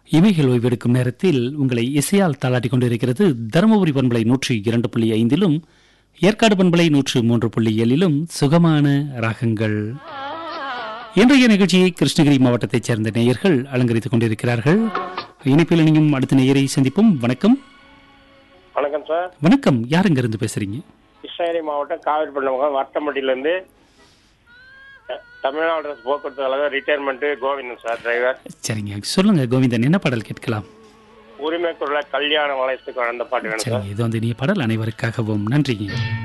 இமைகள் ஓய்வெடுக்கும் நேரத்தில் உங்களை இசையால் தாளாட்டிக் கொண்டிருக்கிறது தருமபுரி பண்பலை நூற்றி இரண்டு புள்ளி ஐந்திலும் ஏற்காடு பண்பலை நூற்று மூன்று புள்ளி ஏழிலும் சுகமான ராகங்கள் இன்றைய நிகழ்ச்சியை கிருஷ்ணகிரி மாவட்டத்தைச் சேர்ந்த நேயர்கள் அலங்கரித்துக் கொண்டிருக்கிறார்கள் இணைப்பில் இணையும் அடுத்த நேயரை சந்திப்போம் வணக்கம் வணக்கம் சார் வணக்கம் யாருங்க இருந்து பேசுறீங்க கிருஷ்ணகிரி மாவட்டம் காவிரிப்பள்ளம் வட்டம்பட்டியிலேருந்து தமிழ்நாடு அரசு போக்குவரத்து கழகம் ரிட்டையர்மெண்ட் கோவிந்தன் சார் டிரைவர் சரிங்க சொல்லுங்க கோவிந்தன் என்ன பாடல் கேட்கலாம் உரிமை குரல கல்யாண வளையத்துக்கு அந்த பாட்டு வேணும் சார் சரிங்க இது வந்து இனிய பாடல் அனைவருக்காகவும் நன்றிங்க